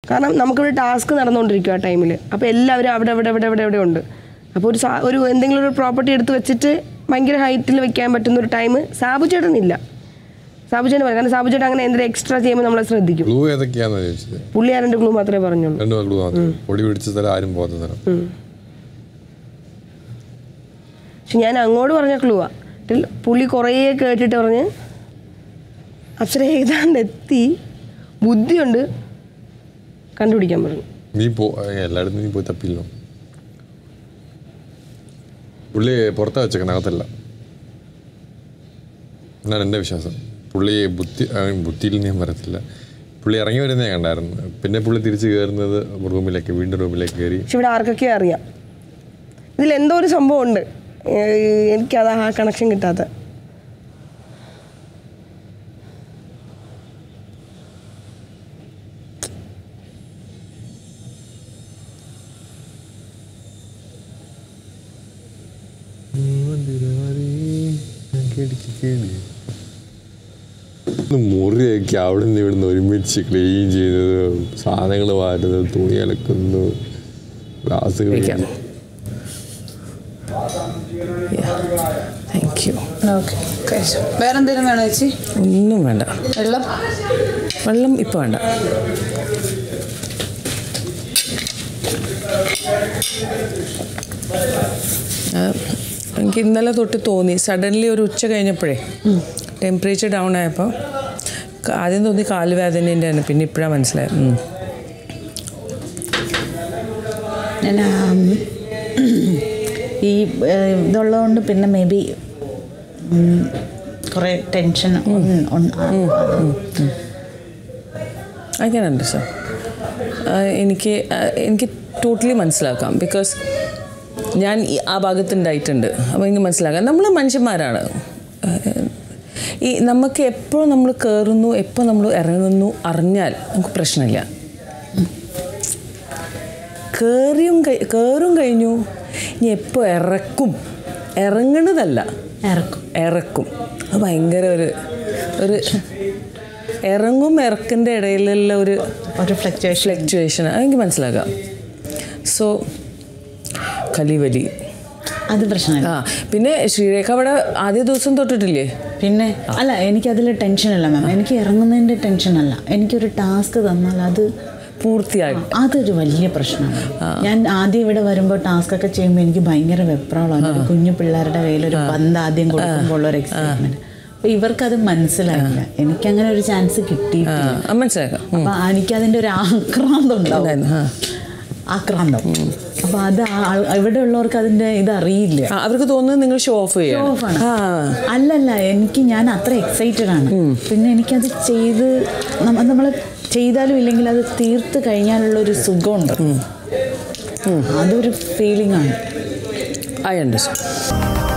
കാരണം നമുക്കിവിടെ ടാസ്ക് നടന്നുകൊണ്ടിരിക്കും ആ ടൈമിൽ അപ്പോൾ എല്ലാവരും അവിടെ അവിടെ അവിടെ അവിടെ അവിടെ ഉണ്ട് അപ്പോൾ ഒരു സാ ഒരു എന്തെങ്കിലും ഒരു പ്രോപ്പർട്ടി എടുത്ത് വെച്ചിട്ട് ഭയങ്കര ഹൈറ്റിൽ വെക്കാൻ പറ്റുന്ന ഒരു ടൈം സാബു ചേട്ടനില്ല സാബു ചേട്ടൻ പറയും കാരണം സാബു ചേട്ടൻ അങ്ങനെ എന്തെങ്കിലും എക്സ്ട്രാ ചെയ്യുമ്പോൾ നമ്മളെ ശ്രദ്ധിക്കും ക്ലൂ ഏതൊക്കെയാണെന്ന് ചോദിച്ചത് പുള്ളി ആ രണ്ട് ക്ലൂ മാത്രമേ പറഞ്ഞുള്ളൂ രണ്ടു ക്ലൂ മാത്രം പൊടി പിടിച്ച സ്ഥലം ആരും പോകാത്ത സ്ഥലം പക്ഷെ ഞാൻ അങ്ങോട്ട് പറഞ്ഞ ക്ലൂവാ പുള്ളി കുറേ കേട്ടിട്ട് പറഞ്ഞ് അപ്സര ഏതാണ്ട് എത്തി ബുദ്ധിയുണ്ട് കണ്ടുപിടിക്കാൻ പറഞ്ഞു നീ പോ എല്ലായിടത്തും നീ പോയി തപ്പില്ലോ പുള്ളി പുറത്താ വെച്ചേക്കണം അകത്തല്ല എന്നാണ് എൻ്റെ വിശ്വാസം പുള്ളി ബുദ്ധി ആ, ബുദ്ധിയിൽ ഞാൻ പറയത്തില്ല പുള്ളി ഇറങ്ങി വരുന്നേ കണ്ടായിരുന്നു പിന്നെ പുള്ളി തിരിച്ച് കയറുന്നത് റൂമിലേക്ക് വീണ്ടും റൂമിലേക്ക് കയറി പക്ഷെ ഇവിടെ ആർക്കൊക്കെ അറിയാം ഇതിൽ എന്തോ ഒരു സംഭവം ഉണ്ട് ഏഹ് എനിക്കത് ആ കണക്ഷൻ കിട്ടാത്ത മുറിയൊക്കെ അവിടെ നിന്ന് ഇവിടുന്ന് ഒരുമിച്ച് ക്ലീൻ ചെയ്യുന്നത് സാധനങ്ങൾ വാരുന്നത് തുണി അലക്കുന്നു ഗ്ലാസ്സുകൾ കഴിക്കാം. താങ്ക് യു ഓക്കെ കഴിച്ചു വേറെ എന്തെങ്കിലും വേണോ ചേച്ചി ഒന്നും വേണ്ട വെള്ളം വെള്ളം ഇപ്പോൾ വേണ്ട ആ, എനിക്ക് ഇന്നലെ തൊട്ട് തോന്നി സഡൻലി ഒരു ഉച്ച കഴിഞ്ഞപ്പോഴേ ടെമ്പറേച്ചർ ഡൗൺ ആയപ്പോൾ ക- ആദ്യം തോന്നി കാലുവേദനേൻ്റെ ആണ് പിന്നെ ഇപ്പോഴാണ് മനസ്സിലായത് ഉം. ഞാൻ ആം, ഈ ഏഹ്, ഇതുള്ളതുകൊണ്ട് പിന്നെ മേ ബി കുറേ ടെൻഷൻ ഐ ക്യാൻ അണ്ടർസ്റ്റാൻഡ് എനിക്ക് ആ, എനിക്ക് ടോട്ടലി മനസ്സിലാക്കാം ബിക്കോസ് ഞാൻ ഈ- ആ ഭാഗത്തുണ്ടായിട്ടുണ്ട് അപ്പോൾ എനിക്ക് മനസ്സിലാക്കാം നമ്മൾ മനുഷ്യന്മാരാണ് ആ, ഈ നമുക്ക് എപ്പോൾ നമ്മൾ കയറുന്നു എപ്പോൾ നമ്മൾ ഇറങ്ങുന്നു അറിഞ്ഞാൽ നമുക്ക് പ്രശ്നമില്ല കയറിയും കഴി- കയറും കഴിഞ്ഞു ഇനി എപ്പോൾ ഇറക്കും ഇറങ്ങണതല്ല ഇറക്കും ഇറക്കും അത് ഭയങ്കര ഒരു ഒരു ഇറങ്ങും ഇറക്കിൻ്റെ ഇടയിലുള്ള ഒരു ഒരു ഫ്ലക്ച്വേഷൻ ഫ്ലക്ച്വേഷൻ എനിക്ക് മനസ്സിലാക്കാം സോ കലിവലി അത് പ്രശ്നമില്ല ആ പിന്നെ ശ്രീരേഖ അവിടെ ആദ്യ ദിവസം തൊട്ടിട്ടില്ലേ പിന്നെ അല്ല എനിക്കതിൽ ടെൻഷനല്ല മാം എനിക്ക് ഇറങ്ങുന്നതിൻ്റെ ടെൻഷനല്ല എനിക്കൊരു ടാസ്ക് തന്നാൽ അത് പൂർത്തിയായി അതൊരു വലിയ പ്രശ്നമാണ് ഞാൻ ആദ്യം ഇവിടെ വരുമ്പോൾ ടാസ്ക് ഒക്കെ ചെയ്യുമ്പോൾ എനിക്ക് ഭയങ്കര വെപ്രാളമാണ് ഒരു കുഞ്ഞു പിള്ളേരുടെ കയ്യിൽ ഒരു പന്ത് ആദ്യം കൊടുക്കുമ്പോൾ ഉള്ള ഒരു എക്സൈറ്റ്മെന്റ് അപ്പൊ ഇവർക്കത് മനസ്സിലായില്ല എനിക്കങ്ങനെ ഒരു ചാൻസ് ആ കിട്ടിയിട്ടില്ല ആ, മനസ്സിലാക്കാം ഉം. അപ്പൊ എനിക്കതിന്റെ ഒരു ആക്രാന്തം ഉണ്ടാവും ഉണ്ടായിരുന്നു, ആ. ആക്രാന്തം അപ്പൊ അത് ആ- ഇവിടെ ഉള്ളവർക്ക് അതിന്റെ ഇത് അറിയില്ല ആ, അവർക്ക് തോന്നുന്നത് നിങ്ങൾ ഷോ ഓഫ് ചെയ്യണം ഓഫ് ആണ് ആ അല്ലല്ല എനിക്ക് ഞാൻ അത്ര എക്സൈറ്റഡ് ആണ് പിന്നെ എനിക്കത് ചെയ്ത് നമ്മൾ ചെയ്താലും ഇല്ലെങ്കിൽ അത് തീർത്ത് കഴിഞ്ഞാലുള്ള ഒരു സുഖമുണ്ട് അതൊരു ഫീലിംഗ് ആണ് ഐ അണ്ടർസ്റ്റാൻഡ്